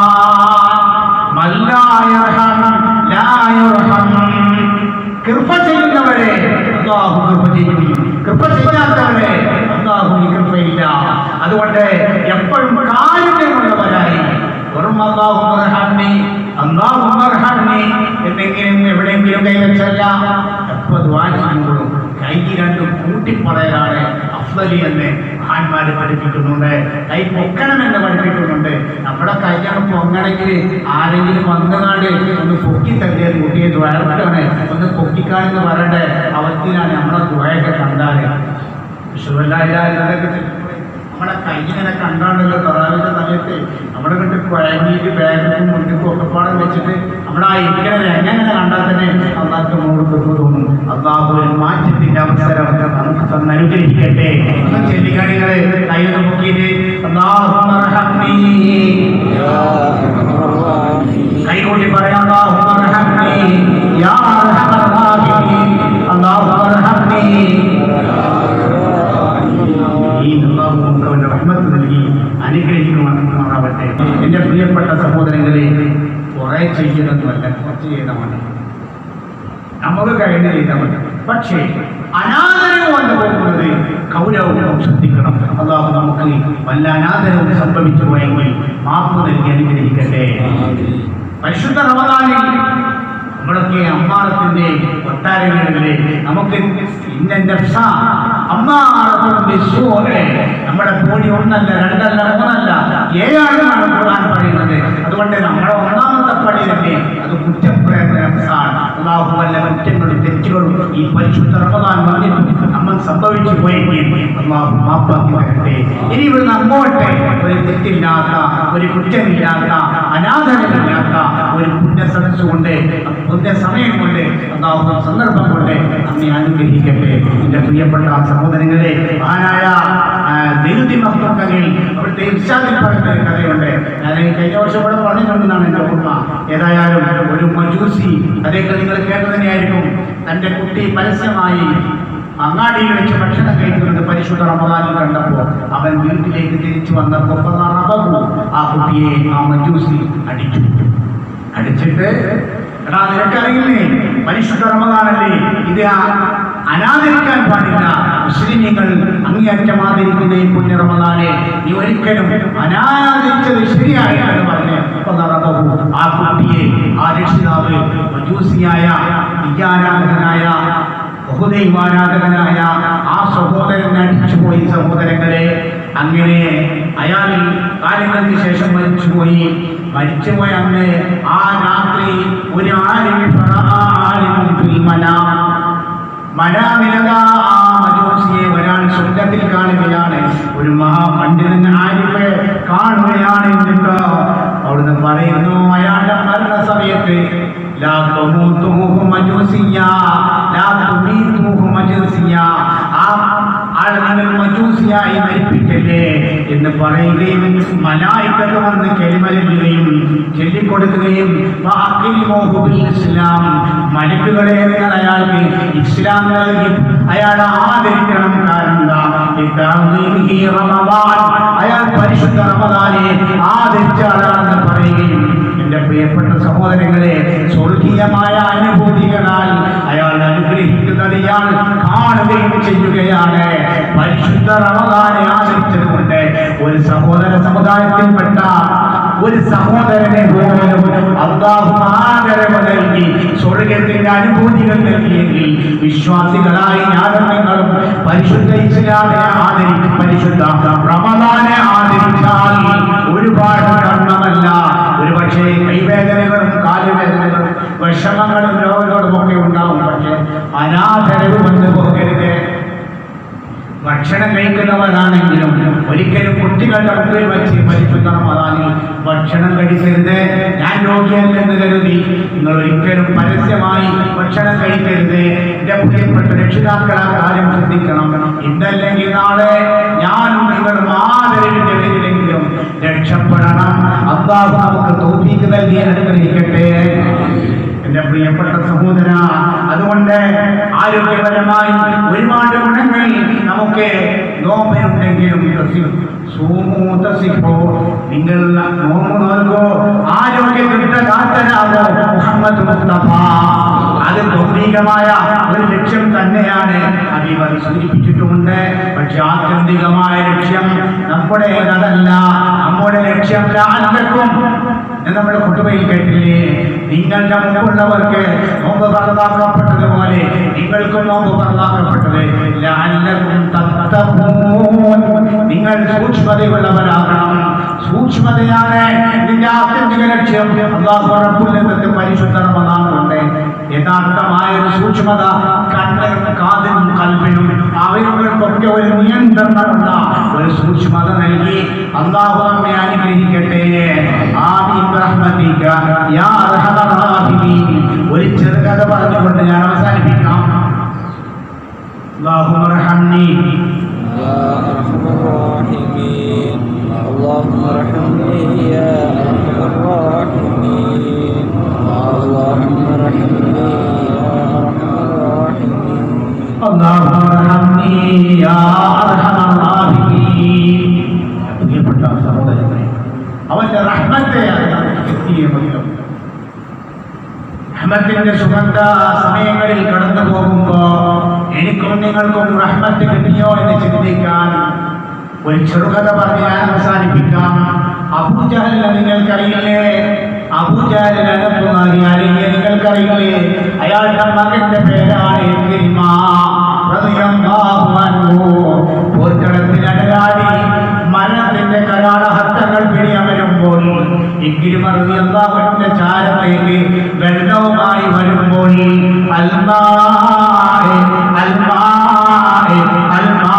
മൻ ലാ യർഹം ലാ യർഹം കൃപ ചെയ്യുന്നവരെ അള്ളാഹു കൃപ ചെയ്യും കൃപ ചെയ്യാത്തവരെ അള്ളാഹുവിന് കൃപയില്ല അതുകൊണ്ട് എപ്പോഴും കാരുണ്യമുള്ളവരായി വെറും അള്ളാഹു മർഹമ്മി അള്ളാഹു മർഹമ്മി എന്തെങ്കിലും എവിടെയെങ്കിലും കൈവച്ചല്ല എപ്പോ ദ്വാ ചെയ്യുമ്പോഴും കൈ രണ്ടും കൂട്ടിപ്പറയലാണ് അഫ്ലലി എന്ന് മഹാന്മാര് പഠിപ്പിക്കുന്നുണ്ട് കൈ പൊക്കണമെന്ന് പഠിപ്പിക്കുന്നുണ്ട് നമ്മുടെ കൈയാണ് പൊങ്ങണമെങ്കിൽ ആരെങ്കിലും വന്നുകാണ്ട് ഒന്ന് പൊക്കി തള്ളിയ കുട്ടിയെ ദ്വാരക്കാണ് ഒന്ന് പൊക്കിക്കാണെന്ന് പറയണ്ടേ അവസ്ഥയിലാണ് നമ്മളെ ദ്വയൊക്കെ കണ്ടാല് വിശ്വല്ലാതെ നമ്മളെ കൈയിങ്ങനെ കണ്ടാണല്ലോ തറാവിന്റെ സമയത്ത് നമ്മുടെ കണ്ട് കുഴങ്ങിയിട്ട് ബാഗിനും മുന്നിക്കും ഒക്കെപ്പാടും വെച്ചിട്ട് നമ്മുടെ ആ ഇരിക്കണ എങ്ങനെ കണ്ടാൽ തന്നെ അള്ളാഹ് മോട് കിട്ടു തോന്നും അള്ളാഹു ഒരു മാറ്റത്തിന്റെ അവസരം നമുക്ക് തന്ന് അനുഗ്രഹിക്കട്ടെ ഒന്ന് ചെല്ലിക്കാണികളെ കയ്യിൽ നോക്കിയിട്ട് അള്ളാഹു കൈകൊണ്ടി പറയാം അള്ളാഹു യാ അർഹമർ റാഹിമീൻ. അള്ളാഹു ഈ അള്ളാഹു നമുക്ക് അവന്റെ റഹ്മത്ത് നൽകി അനുഗ്രഹിക്കുമാറാവട്ടെ എന്റെ പ്രിയപ്പെട്ട സഹോദരങ്ങളെ കുറെ ചെയ്യുന്നതുമല്ല കുറച്ച് ചെയ്താൽ മതി നമുക്ക് കഴിഞ്ഞ് ചെയ്താൽ മതി പക്ഷേ അനാദരവ് വന്നു പോകുന്നത് കൗരവവും ശ്രദ്ധിക്കണം അള്ളാഹു നമുക്ക് വല്ല അനാദരവും സംഭവിച്ചു പോയെങ്കിൽ മാപ്പ് നൽകി അനുഗ്രഹിക്കട്ടെ പരിശുദ്ധ റമദാനിൽ നമ്മളൊക്കെ അമ്മാളത്തിന്റെ കൊട്ടാരങ്ങളിലെ നമുക്ക് ഇന്ന നഫ്സ അമ്മാളത്തും ബിസ്സൂഅ്. നമ്മുടെ കോടി ഒന്നല്ല രണ്ടല്ല മൂന്നല്ല ഏഴാണെന്നാണ് ഖുർആൻ പറയുന്നത് അതുകൊണ്ട് നമ്മുടെ ഒന്നാമത്തെ പടി തന്നെ അത് കുറ്റപ്രയത്ന നഫ്സാണ് അള്ളാഹു വല്ല കുറ്റങ്ങളും തെറ്റുകളും ഈ പരിശുദ്ധ റമദാൻ വന്നിട്ട് നമ്മൾ പോയെങ്കിൽ അള്ളാഹു മാപ്പാക്കി തരട്ടെ ഇനി ഇവിടുന്ന് അങ്ങോട്ട് ഒരു തെറ്റില്ലാത്ത ഒരു കുറ്റമില്ലാത്ത അനാഥരമില്ലാത്ത ഒരു പുണ്യ സദസ് കൊണ്ട് പുണ്യ സമയം കൊണ്ട് അള്ളാഹു സന്ദർഭം കൊണ്ട് നമ്മെ അനുഗ്രഹിക്കട്ടെ എന്റെ പ്രിയപ്പെട്ട സഹോദരങ്ങളെ മഹാനായ ദേവതി മക്കളിൽ അവിടുത്തെ ഇർഷാദിൽ പറയുന്ന ഒരു കഥയുണ്ട് ഞാൻ ഈ കഴിഞ്ഞ വർഷം ഇവിടെ പറഞ്ഞിട്ടുണ്ടെന്നാണ് എൻ്റെ ഓർമ്മ ഏതായാലും ഒരു മജൂസി അതൊക്കെ നിങ്ങൾ കേട്ടു തന്നെയായിരിക്കും തൻ്റെ കുട്ടി പരസ്യമായി അങ്ങാടിയിൽ വെച്ച് ഭക്ഷണം കഴിക്കുന്നത് പരിശുദ്ധ റമദാനിൽ കണ്ടപ്പോൾ അവൻ വീട്ടിലേക്ക് തിരിച്ചു വന്നപ്പോൾ റബബു ആ കുട്ടിയെ ആ മജൂസി അടിച്ചു അടിച്ചിട്ട് എടാ നിനക്കറിയില്ലേ പരിശുദ്ധ റമദാനല്ലേ ഇത് ആ- അനാദരിക്കാൻ പാടില്ല മുസ്ലിങ്ങൾ അങ്ങേയറ്റം ആദരിക്കുന്ന ഈ പുണ്യ റമദാനെ നീ ഒരിക്കലും അനാദരിച്ചത് ശരിയായിട്ടെന്ന് പറഞ്ഞ് റബബു ആ കുട്ടിയെ ആ രക്ഷിതാവ് മജൂസിയായ വിദ്യാരാധകനായ ബഹുദൈവാരാധകനായ ആ സഹോദരൻ അടിച്ചുപോയി സഹോദരങ്ങളെ അങ്ങനെ അയാൾ കാലങ്ങൾക്ക് ശേഷം മരിച്ചുപോയി മരിച്ചുപോയ അന്ന് ആ രാത്രി ഒരു ആലിം ആലിമും ഫിൽമനാം മനാമിലക ആ മജൂസിയെ ഒരാൾ സ്വർഗത്തിൽ കാണുകയാണ് ഒരു മഹാപണ്ഡിതൻ ആരിഫ് കാണുകയാണ് എന്നിട്ട് അവിടുന്ന് പറയുന്നു അയാളുടെ മരണ സമയത്ത് ലാ തമൂതുഹു മജൂസിയ ലാ തുമീതുഹു മജൂസിയ ആ ആളെ നിങ്ങൾ മജൂസിയായി മരിപ്പിക്കല്ലേ എന്ന് പറയുകയും മലായിക്കത്ത് വന്ന് കെളിമ ചൊല്ലുകയും ചൊല്ലിക്കൊടുക്കുകയും വഅഖിമുഹു ബിൽ ഇസ്ലാം മലക്കുകളെ നിങ്ങൾ അയാൾക്ക് ഇസ്ലാം നൽകി അയാൾ ആദരിക്കണം കാരണം എന്താ? ഇത്തഅദീമിഹി റമദാൻ അയാൾ പരിശുദ്ധ റമദാനെ ആദരിച്ച ആളാണെന്ന് പറയുകയും എന്റെ പ്രിയപ്പെട്ട സഹോദരങ്ങളെ സ്വർഗീയമായ അനുഭൂതികളാൽ അയാൾ അനുഗ്രഹിക്കുന്നത് ഇയാൾ കാണുകയും ചെയ്യുകയാണ് പരിശുദ്ധ റമദാനെ ആദരിച്ചതുകൊണ്ട് ഒരു സഹോദര സമുദായത്തിൽപ്പെട്ട ഒരു സഹോദരനെ പോലും അള്ളാഹു ആദരവ് നൽകി സ്വർഗത്തിന്റെ അനുഭൂതികൾ നൽകിയെങ്കിൽ വിശ്വാസികളായി ഞാനും നിങ്ങളും പരിശുദ്ധ ഇസ്ലാമിനെ ആദരിച്ച് പരിശുദ്ധ റമദാനെ ആദരിച്ചാൽ ഒരുപാട് കർമ്മമല്ല ഒരു പക്ഷേ കൈവേദനകളും കാലുവേദനകളും വിഷമങ്ങളും രോഗങ്ങളും ഒക്കെ ഉണ്ടാവും പക്ഷേ അനാദരവ് വന്നു പോകരുത് ഭക്ഷണം കഴിക്കുന്നവരാണെങ്കിലും ഒരിക്കലും കുട്ടികളുടെ മുമ്പിൽ വെച്ച് പരിശുദ്ധ റമദാനിൽ ഭക്ഷണം കഴിക്കരുത് ഞാൻ രോഗിയല്ലെന്ന് കരുതി നിങ്ങൾ ഒരിക്കലും പരസ്യമായി ഭക്ഷണം കഴിക്കരുത് എന്റെ പ്രിയപ്പെട്ട രക്ഷിതാക്കൾ ആ കാര്യം ശ്രദ്ധിക്കണം ഇന്നല്ലെങ്കിൽ നാളെ ഞാനും നിങ്ങളും ആദരവിന്റെ പേരിലെങ്കിലും രക്ഷപ്പെടണം അള്ളാഹു നമുക്ക് തോഫീക്ക് നൽകി അനുഗ്രഹിക്കട്ടെ എന്റെ പ്രിയപ്പെട്ട സഹോദര അതുകൊണ്ട് ആരോഗ്യപരമായി ഒരുപാട് ഗുണങ്ങൾ നമുക്ക് നോമ്പനുണ്ടെങ്കിലും സൂമൂ തസിഫോ നിങ്ങൾ നോമ്പ് നോൽക്കോ ആരോഗ്യപ്പെട്ട കാത്തനാകോ മുഹമ്മദ് മുസ്തഫ അത് ഭൗതികമായ ഒരു ലക്ഷ്യം തന്നെയാണ് അഭിവർ സൂചിപ്പിച്ചിട്ടുമുണ്ട് പക്ഷെ ആത്യന്തികമായ ലക്ഷ്യം നമ്മുടെ അതല്ല നമ്മുടെ ലക്ഷ്യം ലാലക്കും എന്ന് നമ്മുടെ കുട്ടുബയിൽ കേട്ടില്ലേ നിങ്ങളുടെ മുമ്പുള്ളവർക്ക് നോമ്പ് പറന്നാക്കപ്പെട്ടതുപോലെ നിങ്ങൾക്കും നോമ്പ് പറന്നാക്കപ്പെട്ടത് ലാലക്കും തത്തമൂൻ. നിങ്ങൾ സൂക്ഷ്മതയുള്ളവരാകണം സൂക്ഷ്മതയാണ് ഇതിന്റെ ആത്യന്തിക ലക്ഷ്യം അള്ളാഹു റബ്ബുൽ ഇസ്സത്ത് പരിശുദ്ധ റമദാൻ കൊണ്ട് യഥാർത്ഥമായ ഒരു സൂക്ഷ്മത കണ്ണിനും കാതിനും കൽവിനും അവയവങ്ങൾക്കൊക്കെ ഒരു നിയന്ത്രണമുള്ള ഒരു സൂക്ഷ്മത നൽകി അള്ളാഹു നമ്മെ അനുഗ്രഹിക്കട്ടെ ആമീൻ റഹ്മതിക യാ അർഹമർ റാഹിമീൻ ഒരു ചെറുകഥ പറഞ്ഞുകൊണ്ട് ഞാൻ അവസാനിപ്പിക്കാം അല്ലാഹുമ്മ റഹംനി يا أرحم الراحمين اللهم ارحمني يا أرحم الراحمين اللهم ارحمني يا أرحم الراحمين اللهم ارحمني يا അർഹമർ റാഹിമീൻ പ്രിയപ്പെട്ട സഹോദരങ്ങളെ അവന്റെ റഹ്മത്തെ എത്തിയ റഹ്മത്തിന്റെ സുഗന്ധ സമയങ്ങളിൽ കടന്നു പോകുമ്പോ എനിക്കും നിങ്ങൾക്കും റഹ്മത്ത് കിട്ടിയോ എന്ന് ചിന്തിക്കാൻ ഒരു ചെറുകഥ പറഞ്ഞ് ഞാൻ അവസാനിപ്പിക്കാം അബൂജഹലിനെ നിങ്ങൾക്കറിയില്ലേ അബൂജഹലിനെ അറിയാറില്ലേ നിങ്ങൾക്കറിയില്ലേ അയാളുടെ മകന്റെ പേരാണ് ഇക്രിമ റളിയല്ലാഹു അൻഹു. പോർക്കളത്തിൽ അടരാടി മരണത്തിന്റെ കരാളഹത്തങ്ങൾ പിടിയമരുമ്പോൾ ഇക്കിരിമറിയാഹുവിന്റെ ചാരത്തേക്ക് വെള്ളവുമായി വരുമ്പോൾ അൽമാ അൽമാ അൽമാ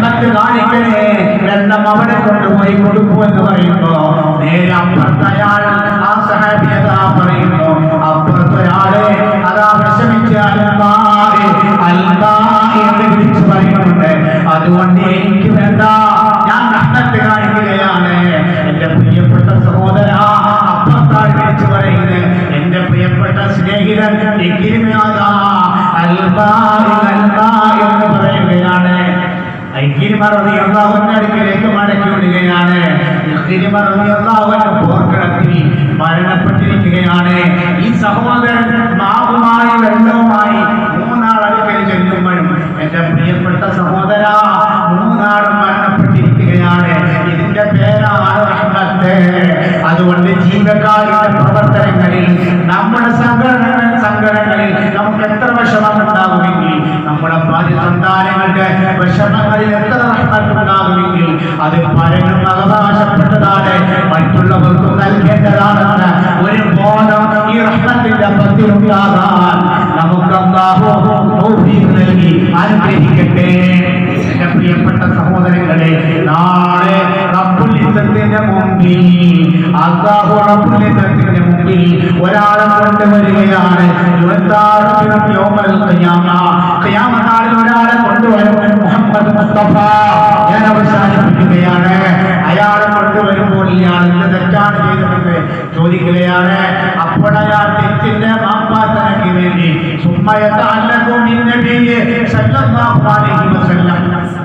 റഹ്മത്ത് കാണിക്കണേ വെള്ളം അവിടെ കൊണ്ടുപോയി കൊടുക്കൂ എന്ന് പറയുമ്പോ നേരെ അപ്പുറത്ത് അയാൾ ആ സഹാബിയത പറയുന്നു അപ്പുറത്തൊരാളെ അതാ വിഷമിച്ച് അൽമാറി അൽമാറി എന്ന് വിളിച്ചു പറയുന്നുണ്ട് അതുകൊണ്ട് എനിക്ക് വേണ്ട ഞാൻ റഹ്മത്ത് കാണിക്കുകയാണ് എന്റെ പ്രിയപ്പെട്ട സഹോദര അപ്പുറത്താൾ വിളിച്ചു പറയുന്നത് എന്റെ പ്രിയപ്പെട്ട സ്നേഹിതൻ ഇക്കിരിമയാതാ അൽമാറി അൽമാറി എന്ന് പറയുകയാണ് ഐക്യമറിയാവുന്ന അടുക്കിലേക്ക് മടക്കി വിടുകയാണ് ഇഖ്തിരിമറിയാവുന്ന പോർക്കളത്തിൽ മരണപ്പെട്ടിരിക്കുകയാണ് ഈ സഹോദരൻ മാവുമായി വെള്ളവുമായി മൂന്നാൾ അടുക്കൽ ചെല്ലുമ്പോഴും എന്റെ പ്രിയപ്പെട്ട സഹോദര മൂന്നാളും മരണപ്പെട്ടിരിക്കുകയാണ് ഇതിന്റെ പേരാണ് റഹ്മത്ത് അതുകൊണ്ട് ജീവകാരുടെ പ്രവർത്തനങ്ങളിൽ നമ്മുടെ സംഘടന സങ്കടങ്ങളിൽ നമുക്ക് എത്ര വിഷമമുണ്ടാകുമെങ്കിൽ നമ്മുടെ ഭാര്യ സന്താനങ്ങളുടെ വിഷമങ്ങളിൽ എത്ര റഹ്മത്തുണ്ടാകുമെങ്കിൽ അത് പലരും അവകാശപ്പെട്ടതാണ് മറ്റുള്ളവർക്കും നൽകേണ്ടതാണെന്ന് ഒരു ബോധം ഈ റഹ്മത്തിന്റെ പത്തിലുണ്ടാകാൻ നമുക്ക് അല്ലാഹു തൗഫീഖ് നൽകി അനുഗ്രഹിക്കട്ടെ എന്റെ പ്രിയപ്പെട്ട സഹോദരങ്ങളെ നാളെ റബ്ബുൽ ഇസ്സത്തിന്റെ മുമ്പിൽ അല്ലാഹു റബ്ബുൽ ഇസ്സത്തിന്റെ മുമ്പിൽ ഒരാളെ കൊണ്ടുവരികയാണ് യുവത്താറബിനും യൗമൽ ഖിയാമ ഖിയാമ നാളിൽ ഒരാളെ കൊണ്ടുവരും മുഹമ്മദ് മുസ്തഫ ഞാൻ അവസാനിപ്പിക്കുകയാണ് അയാളെ കൊണ്ടുവരുമ്പോൾ ഇയാൾ എന്ത് തെറ്റാണ് ചെയ്തതെന്ന് ചോദിക്കുകയാണ് അപ്പോൾ അയാൾ തെറ്റിന്റെ മാപ്പാത്തനയ്ക്ക് വേണ്ടി സുമ്മയത്തല്ലക്കും നബിയെ സല്ലല്ലാഹു അലൈഹി വസല്ലം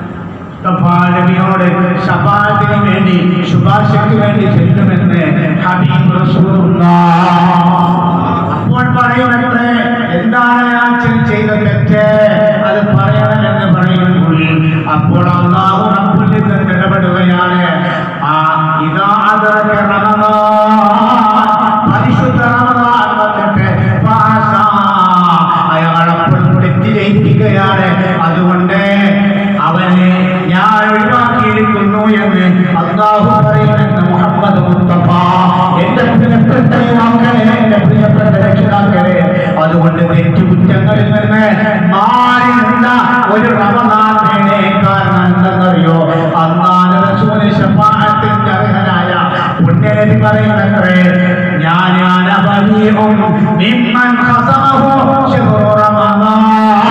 നബിയോട് ശഫാഅത്തിന് വേണ്ടി ശുപാർശയ്ക്ക് വേണ്ടി ചെല്ലുമെന്ന് ഹബീബ് റസൂലുള്ളാഹ് അപ്പോൾ പറയുമത്രേ എന്താണ് അയാൾ ചെയ്ത തെറ്റ് അത് പറയണമെന്ന് പറയുമ്പോൾ അപ്പോൾ അള്ളാഹു റബ്ബുൽ ഇസ്സത്ത് ഇടപെടുകയാണ് ആ ഇതാ അദറക റമദാൻ പരിശുദ്ധ റമദാൻ വന്നിട്ട് ഫഅസാ. അയാൾ അപ്പോൾ തെറ്റ് ചെയ്യിപ്പിക്കുകയാണ് അതുകൊണ്ട് അവനെ ഞാൻ ഒഴിവാക്കിയിരിക്കുന്നു എന്ന് അള്ളാഹു പറയുമെന്ന് മുഹമ്മദ് മുസ്തഫ എന്റെ പ്രിയപ്പെട്ട യുവാക്കളെ എന്റെ പ്രിയപ്പെട്ട രക്ഷിതാക്കളെ അതുകൊണ്ട് തെറ്റുകുറ്റങ്ങളിൽ നിന്ന് മാറി നിന്ന ഒരു റമദാൻ വേണേ കാരണം എന്തെന്നറിയോ അള്ളാഹ് റസൂല് ശഫാഅത്തിന്റെ അർഹനായ പുണ്യനബി പറയുന്നത്രേ ഞാൻ അനബലിയും മിമ്മൻ ഖസമഹു ശഹ്റു റമദാൻ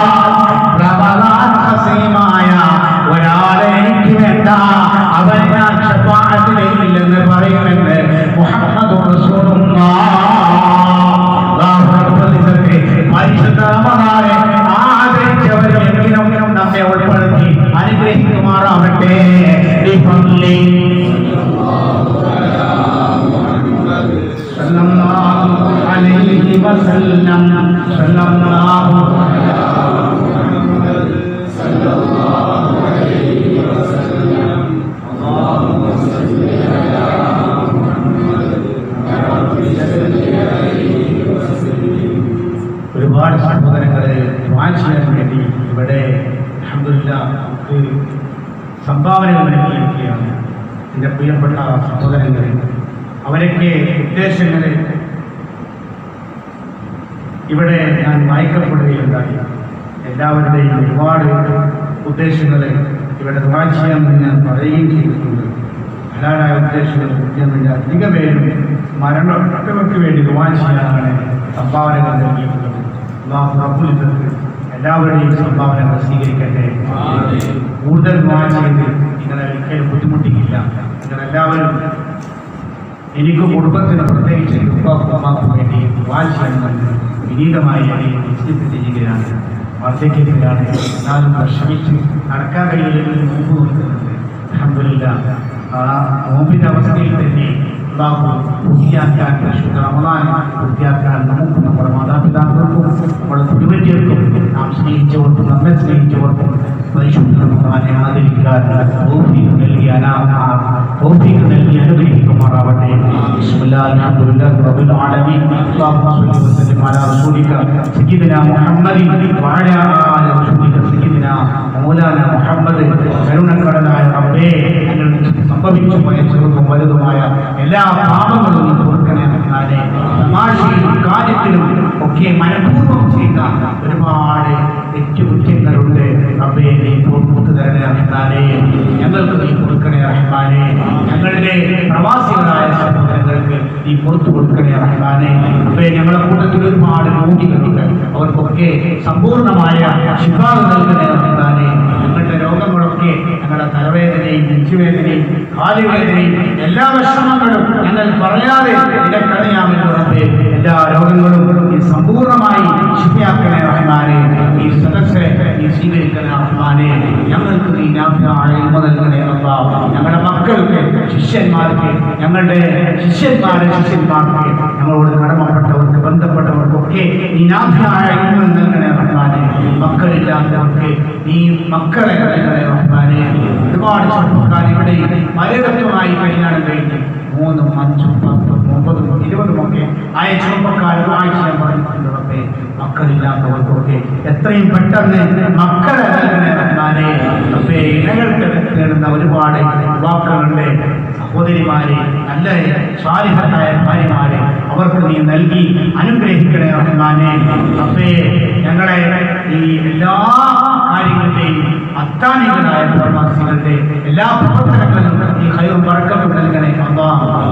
റമദാൻ ഖസീമായ ഒരാളെ എനിക്ക് വേണ്ട അവൻ ഞാൻ ഷഫാഅത്തിലേക്കില്ലെന്ന് പറയുമെന്ന് മുഹമ്മദ് പരിശുദ്ധ റമദാനെ ആദരിച്ചവരെങ്കിലും നമ്മെ ഉൾപ്പെടുത്തി അനുഗ്രഹിക്കുമാറാവട്ടെ ബിഫദ്ലി. സല്ലല്ലാഹു അലൈഹി വസല്ലം സല്ലല്ലാഹു ഒരുപാട് സഹോദരങ്ങളെ ദ്വാ ചെയ്യാൻ വേണ്ടി ഇവിടെ അൽഹംദുലില്ലാ നമുക്ക് സംഭാവനകൾ നൽകിയിരിക്കുകയാണ് എൻ്റെ പ്രിയപ്പെട്ട സഹോദരങ്ങളെ അവരൊക്കെ ഉദ്ദേശങ്ങൾ ഇവിടെ ഞാൻ വായിക്കപ്പെടുകയുണ്ടായി എല്ലാവരുടെയും ഒരുപാട് ഉദ്ദേശങ്ങൾ ഇവിടെ ദ്വാ ചെയ്യാമെന്ന് ഞാൻ പറയുകയും ചെയ്തിട്ടുണ്ട് ഹലാലായ ഉദ്ദേശങ്ങൾ ചെയ്യാൻ വേണ്ടി അധിക പേരും മരണപ്പെട്ടവർക്ക് വേണ്ടി ദ്വാ ചെയ്യാനാണ് സംഭാവനകൾ നൽകിയിട്ടുള്ളത് അല്ലാഹു റബ്ബുൽ ഇസ്സത്ത് എല്ലാവരുടെയും സംഭാവനകൾ സ്വീകരിക്കട്ടെ കൂടുതൽ ദ്വാ ചെയ്ത് നിങ്ങളെ ഒരിക്കലും ബുദ്ധിമുട്ടിക്കില്ല നിങ്ങളെല്ലാവരും എനിക്ക് കുടുംബത്തിന് പ്രത്യേകിച്ച് ഉപ്പാക്കും വേണ്ടി ദ്വാ ചെയ്യണമെന്ന് വിനീതമായി ഞാൻ വിശ്വസിച്ച് ചെയ്യുകയാണ് വാർദ്ധക്യത്തിലാണ് എന്നാലും വിഷമിച്ച് നടക്കാൻ കഴിയില്ലെങ്കിൽ മുമ്പ് നോക്കുന്നുണ്ട് അൽഹംദുലില്ലാ ആ നോമ്പിന്റെ അവസ്ഥയിൽ തന്നെ അള്ളാഹു പൂർത്തിയാക്കാൻ പരിശുദ്ധ റമദാൻ പൂർത്തിയാക്കാൻ നമുക്കും നമ്മുടെ മാതാപിതാക്കൾക്കും നമ്മുടെ കുടുംബത്തിയർക്കും നാം സ്നേഹിച്ചവർക്കും നമ്മെ സ്നേഹിച്ചവർക്കും പരിശുദ്ധ റമദാനെ ആദരിക്കാൻ തൗഫീഖ് നൽകി അനാ തൗഫീഖ് നൽകി അനുഗ്രഹിക്കുമാറാവട്ടെ ബിസ്മില്ലാഹിർ അൽഹംദുലില്ലാഹി റബ്ബിൽ ആലമീൻ അല്ലാഹുമ്മ സ്വല്ലി വസല്ലിം അലാ റസൂലിക സയ്യിദിനാ മുഹമ്മദിൻ വഅലാ ആലി റസൂലിക സയ്യിദിനാ മൗലാന മുഹമ്മദ് കരുണക്കടനായ റബ്ബേ ഞങ്ങൾക്ക് സംഭവിച്ചു പോയ ചെറുതും വലുതുമായ എല്ലാ പാപങ്ങളും നീ പൊറുക്കണേ എന്നാലേ തമാശയിലും കാര്യത്തിലും ഒക്കെ മനഃപൂർവ്വം ചെയ്ത ഒരുപാട് തെറ്റുകുറ്റങ്ങളുണ്ട് റബ്ബേ നീ പുറത്തു തരണേ എന്നാലേ നീ പുറത്തു കൊടുക്കണേ റഹ്മാനെ അപ്പേ ഞങ്ങളുടെ കൂട്ടത്തിൽ ഒരുപാട് രോഗികളുണ്ട് അവർക്കൊക്കെ സമ്പൂർണ്ണമായ ശിഫാവ് നൽകണേ റഹ്മാനെ ഞങ്ങളുടെ രോഗങ്ങളൊക്കെ ഞങ്ങളുടെ തലവേദനയും നെഞ്ചുവേദനയും കാലുവേദനയും എല്ലാ വിഷമങ്ങളും ഞങ്ങൾ പറയാതെ നിനക്കറിയാമെന്ന് റബ്ബേ എല്ലാ രോഗങ്ങളും നീ സമ്പൂർണ്ണമായി ശിഫയാക്കണേ റഹ്മാനെ ഈ സദസ്സ് നീ സ്വീകരിക്കണേ റഹ്മാനെ ഞങ്ങൾക്ക് നീ നാഫിയായ ഇൽമ നൽകണേ അല്ലാ ഞങ്ങളുടെ മക്കൾക്ക് ശിഷ്യന്മാർക്ക് ഞങ്ങളുടെ ശിഷ്യന്മാരെ ശിഷ്യന്മാർക്ക് ഞങ്ങളോട് കടമപ്പെട്ടവർക്ക് ബന്ധപ്പെട്ടവർക്കൊക്കെ നീ നാഫിയായ ഇൽമ നൽകണേ റഹ്മാനെ മക്കളില്ലാത്തവർക്ക് നീ മക്കളെ നൽകണേ റഹ്മാനെ ഒരുപാട് ചെറുപ്പക്കാർ ഇവിടെ പലയിടത്തുമായി കല്യാണം കഴിഞ്ഞ് മൂന്നും അഞ്ചും പത്തും ഒമ്പതും ഇരുപതും ഒക്കെ ആയ ചെറുപ്പക്കാർ ആഴ്ച ഞാൻ പറഞ്ഞിട്ടുണ്ട് റബ്ബേ മക്കളില്ലാത്തവർക്കൊക്കെ എത്രയും പെട്ടെന്ന് മക്കളെ നൽകണേ റഹ്മാനെ റബ്ബേ ഇണകൾക്ക് നേടുന്ന ഒരുപാട് യുവാക്കളുണ്ട് സഹോദരിമാരെ നല്ല സ്വാലിഹത്തായ ഭാര്യമാരെ അവർക്ക് നീ നൽകി അനുഗ്രഹിക്കണേ റഹ്മാനെ റബ്ബേ ഞങ്ങളെ ഈ എല്ലാ കാര്യങ്ങളുടെയും അത്താനികളായ പ്രവാസികളുടെ എല്ലാ പ്രവർത്തനങ്ങളിലും ഈ ഹൈറും പറക്കത്തും നൽകണേ അള്ളാ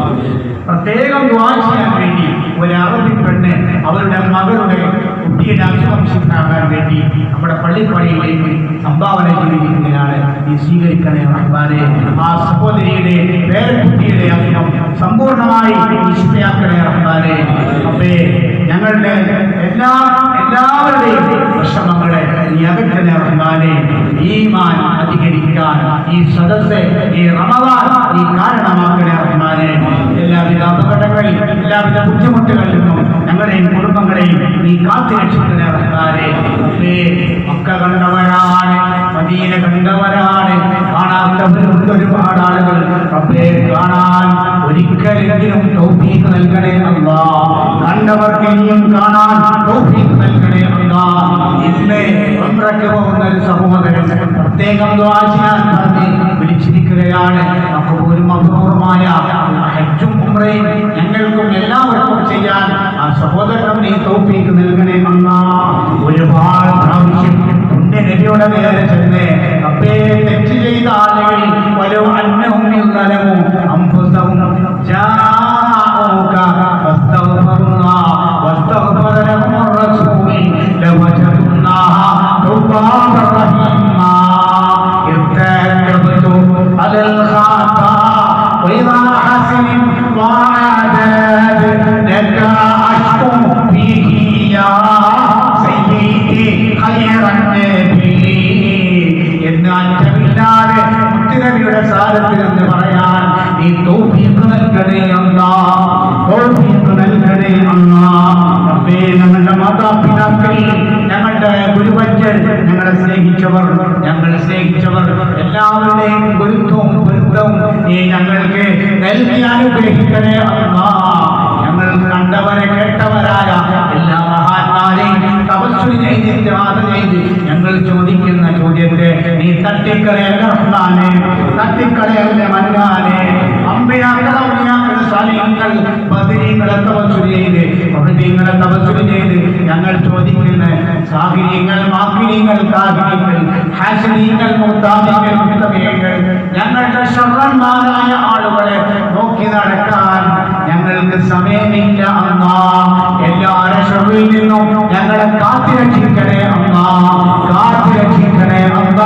പ്രത്യേകം ദുആ ചെയ്യാൻ വേണ്ടി ഒരു അറബി പെണ്ണ് അവരുടെ മകളുടെ കുട്ടിയുടെ അഭിവംശിക്കാകാൻ വേണ്ടി നമ്മുടെ പള്ളിപ്പടിയിലേക്ക് സംഭാവന ചെയ്തിരിക്കുകയാണ് ഈ സ്വീകരിക്കണേ റഹ്മാനെ ആ സഹോദരിയുടെ പേരക്കുട്ടിയുടെ അഭിനം സമ്പൂർണ്ണമായി നിശ്ചയാക്കണേ റഹ്മാനെ അപ്പേ ഞങ്ങളുടെ എല്ലാ എല്ലാവരുടെയും വിഷമങ്ങളെ നീ അകറ്റണേ റഹ്മാനെ ഈമാൻ അധികരിക്കാൻ ഈ സദസ്സ് ഈ റമദാൻ നീ കാരണമാക്കണേ റഹ്മാനെ എല്ലാവിധ അപകടങ്ങളിൽ എല്ലാവിധ ബുദ്ധിമുട്ടുകളിൽ നിന്നും ഞങ്ങളെയും കുടുംബങ്ങളെയും നീ കാത്തു രക്ഷിക്കണേ റഹ്മാനെ അപ്പേ മക്ക കണ്ടവരാണ് മദീന കണ്ടവരാണ് കാണാത്തവരുണ്ട് ഒരുപാട് ആളുകൾ റബ്ബേ കാണാൻ ഒരിക്കലെങ്കിലും തൗഫീഖ് നൽകണേ അല്ലാ കണ്ടവർക്ക് ഇനിയും കാണാൻ തൗഫീഖ് നൽകണേ അല്ലാ ഇന്ന് ഉംറയ്ക്ക് പോകുന്ന ഒരു സഹോദരൻ പ്രത്യേകം ദുആ ചെയ്യാൻ പറഞ്ഞ് വിളിച്ചിരിക്കുകയാണ് മക്കബൂലും അപൂർവമായ ഹജ്ജും ഉംറയും ഞങ്ങൾക്കും എല്ലാവർക്കും ചെയ്യാൻ ആ സഹോദരനും നീ തൗഫീഖ് നൽകണേ അല്ലാ ഒരുപാട് പ്രാവശ്യം പുണ്യ നബിയുടെ നേരെ ചെന്ന് അപ്പേ തെറ്റ് ചെയ്ത ആളുകൾ വലോ അന്നവും ഇന്നലവും അംഫുസവും ജാഊക ഫസ്തഗ്ഫിറുല്ലാഹ വസ്തഗ്ഫറ ലഹും الرسول لوجدوا الله توابا رحيما ارتكبت على الخطا وإذا حسن وعدد لك أشكو فيه يا سيدي خير النبي എന്ന് അറ്റമില്ലാതെ മുത്തുനബിയുടെ സാരത്തിൽ എന്ന് പറയാൻ നീ തൗഫീഖ് നൽകണേ അല്ലാ തൗഫീഖ് നൽകണേ അല്ലാ റബ്ബേ ഞങ്ങളുടെ മാതാപിതാക്കൾ ഞങ്ങളുടെ ഗുരുവഞ്ചൻ ഞങ്ങളെ സ്നേഹിച്ചവർ ഞങ്ങളെ സ്നേഹിച്ചവർ എല്ലാവരുടെയും ഗുരുത്വവും പൊരുത്തവും നീ ഞങ്ങൾക്ക് നൽകി അനുഗ്രഹിക്കണേ അല്ലാ ഞങ്ങൾ കണ്ടവരെ കേട്ടവരായ എല്ലാ മഹാന്മാരെയും തപസ്സുരി ചെയ്ത് ത്യാഗ ചെയ്ത് ഞങ്ങൾ ചോദിക്കുന്ന ചോദ്യത്തെ നീ തട്ടിക്കളയല്ല റഹ്മാനെ തട്ടിക്കളയല്ല മന്നാനെ അമ്പയാക്കൾ ഔലിയാക്കൾ സാലിഹ്യങ്ങൾ ബദരീങ്ങളെ തപസ്സുരി ചെയ്ത് ബഹുദീങ്ങളെ തപസ്സുരി ചെയ്ത് ഞങ്ങൾ ചോദിക്കുന്ന സാഹിര്യങ്ങൾ മാക്കിര്യങ്ങൾ കാഹിര്യങ്ങൾ ഹാസനീങ്ങൾ മുത്താദികൾ മുത്തമയങ്ങൾ ഞങ്ങളുടെ ശർവന്മാരായ ആളുകളെ നോക്കി നടക്കാൻ ഞങ്ങൾക്ക് സമയമില്ല അമ്മ എല്ലാവരുടെ ഷറിൽ നിന്നും ഞങ്ങളെ കാത്തിരക്ഷിക്കണേ അമ്മ കാത്തിരക്ഷിക്കണേ അമ്മ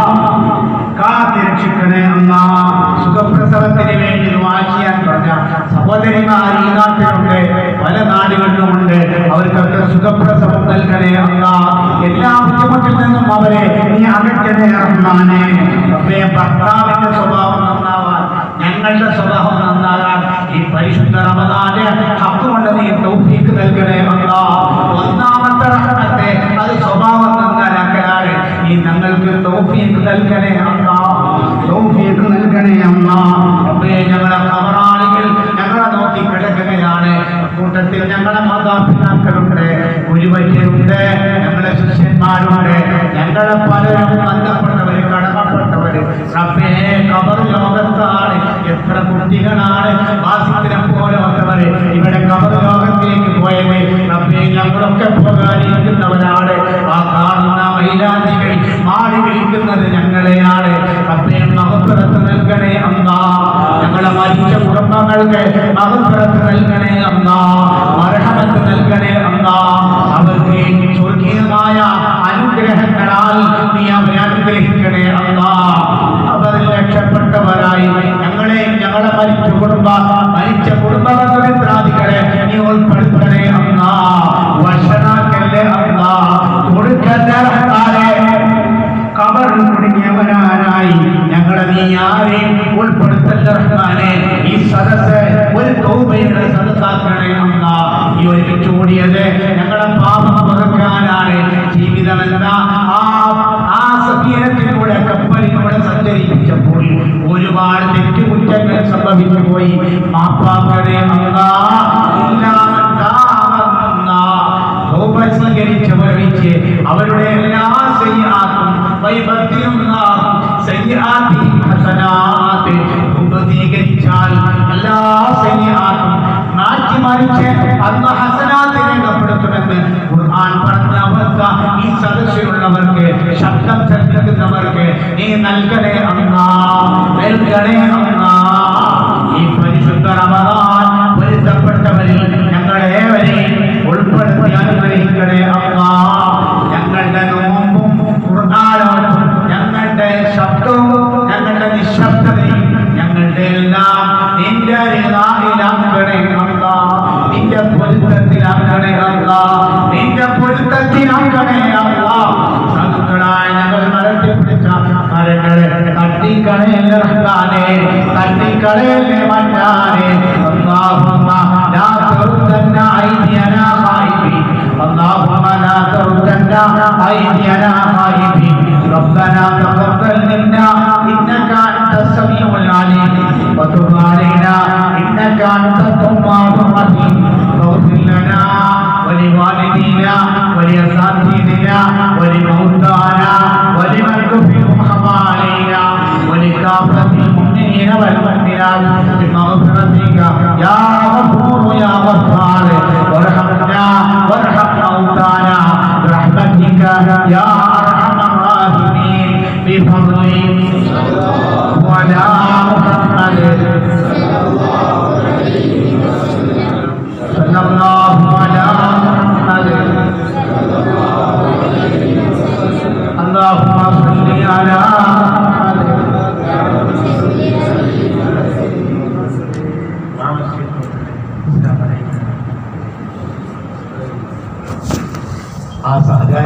കാത്തിരക്ഷിക്കണേ അമ്മ സുഖപ്രസവത്തിന് വേണ്ടി വാശിയാൻ പറഞ്ഞ സഹോദരിമാർ ഈ നാട്ടിലുണ്ട് പല നാടുകളിലുമുണ്ട് അവർക്കൊക്കെ സുഖപ്രസവം നൽകണേ അമ്മ എല്ലാ ബുദ്ധിമുട്ടിൽ നിന്നും അവരെ നീ അകറ്റണേ റഹ്മാനെ റബ്ബേ ഭർത്താവിന്റെ സ്വഭാവം നന്നാവാൻ ഞങ്ങളുടെ സ്വഭാവം നന്നാകാൻ ഈ പരിശുദ്ധ റമദാന്റെ ഹക്ക് കൊണ്ട് നീ തൗഫീഖ് നൽകണേ അല്ലാ ഒന്നാമത്തെ റഹ്മത്തെ അത് സ്വഭാവം നന്നാലാക്കലാണ് നീ ഞങ്ങൾക്ക് തൗഫീഖ് നൽകണേ അല്ലാ തൗഫീഖ് നൽകണേ അല്ലാ റബ്ബേ ഞങ്ങളെ ഖബറാളികൾ ഞങ്ങളെ നോക്കി കിടക്കുകയാണ് കൂട്ടത്തിൽ ഞങ്ങളെ മാതാപിതാക്കളുണ്ട് ഗുരുവര്യരുണ്ട് ഞങ്ങളെ ശിഷ്യന്മാരുണ്ട് ഞങ്ങളെ പലരും ബന്ധപ്പെട്ടവര് കടമപ്പെട്ടവര് റബ്ബേ ഖബർ ലോകത്താണ് എത്ര കുട്ടികളാണ് വാസിത്തിനെ പോലത്തവര് ഇവിടെ ഖബർ ലോകത്തേക്ക് പോയത് റബ്ബേ ഞങ്ങളൊക്കെ പോകാനിരിക്കുന്നവരാണ് ആ കാണുന്ന മൈലാദികൾ മാടി വിളിക്കുന്നത് ഞങ്ങളെയാണ് റബ്ബേ മഹപ്പുറത്ത് നൽകണേ അമ്മ ഞങ്ങളെ മരിച്ച കുടുംബങ്ങൾ കുടുംബങ്ങൾക്ക് മഹഫറത്ത് നൽകണേ അല്ലാ മർഹമത്ത് നൽകണേ അല്ലാ അവർക്ക് സ്വർഗീയമായ അനുഗ്രഹങ്ങളാൽ നീ അവരെ അനുഗ്രഹിക്കണേ അല്ലാ അവർ രക്ഷപ്പെട്ടവരായി ഞങ്ങളെ ഞങ്ങളെ മരിച്ച കുടുംബ മരിച്ച കുടുംബമിത്രാദികളെ നീ ഉൾപ്പെടുത്തണേ അല്ലാ വശനാക്കല്ലേ അല്ലാ കൊടുക്കല്ലേ റഹ്മാനേ കബറിൽ കുടുങ്ങിയവരായി ഞങ്ങളെ നീ ആരെയും ഉൾപ്പെടുത്തല്ല റഹ്മാനെ ഈ സദസ് ഒരു തൗബയുടെ സദസ്സാക്കണേ അല്ല ഈ ഒരുമിച്ച് കൂടിയത് ഞങ്ങളെ പാപം പുറക്കാനാണ് ജീവിതമെന്ന ആ ആ സഫീനത്തിലൂടെ കപ്പലിലൂടെ സഞ്ചരിപ്പിച്ചപ്പോൾ ഒരുപാട് തെറ്റുകുറ്റങ്ങൾ സംഭവിച്ചു പോയി മാപ്പാക്കണേ അല്ലാ എല്ലാം താമന്ന തൗബ സ്വീകരിച്ചവരൊഴിച്ച് അവരുടെ എല്ലാ സയ്യാത്തും വൈബദ്ധിയുന്ന സയ്യാത്തി ഹസനാത്ത് തൗബ സ്വീകരിച്ചാൽ എല്ലാ സയ്യാത്തും മാറ്റി മറിച്ച് അന്ന് ഹസനാത്ത് രേഖപ്പെടുത്തുമെന്ന് ഖുർആൻ പറഞ്ഞവർക്ക് ഈ സദസ്സിലുള്ളവർക്ക് ശബ്ദം ശ്രദ്ധിക്കുന്നവർക്ക് നീ നൽകണേ അന്നാ നൽകണേ അന്നാ ഈ പരിശുദ്ധ റമദാൻ പൊരുത്തപ്പെട്ടവരിൽ ഞങ്ങളേവരെയും ഉൾപ്പെടുത്തി അനുഗ്രഹിക്കണേ അല്ലാ ഞങ്ങളുടെ നോമ്പും ഖുർആാനോടും ഞങ്ങളുടെ ശബ്ദവും ഞങ്ങളുടെ നിശബ്ദതയും ഞങ്ങളുടെ എല്ലാം നിന്റെ റിളായിലാക്കണേ അല്ലാ നിന്റെ പൊരുത്തത്തിലാക്കണേ അല്ലാ നിന്റെ പൊരുത്തത്തിലാക്കണേ അല്ലാ സാധുക്കളായ ഞങ്ങൾ മരത്തിപ്പിടിച്ച മരങ്ങളെ തട്ടിക്കളയല്ലേ റഹ്മാനേ തട്ടിക്കളയല്ലേ മറ്റാനെ അല്ലാഹുമ്മ ലാ തറുദ്ദന്ന ഐദിയനാ ഖായിബീൻ اللهم لا تردن أيدينا خائبين ربنا تقبل منا إنك أنت السميع العليم وتب علينا إنك أنت التواب الرحيم واغفر لنا ولوالدينا ولأساتذتنا ولموتانا ولمن كفرهم علينا ولكافة المؤمنين والمؤمنات بمغفرتك يا غفور يا غفار وارحمنا وارحم موتانا برحمتك يا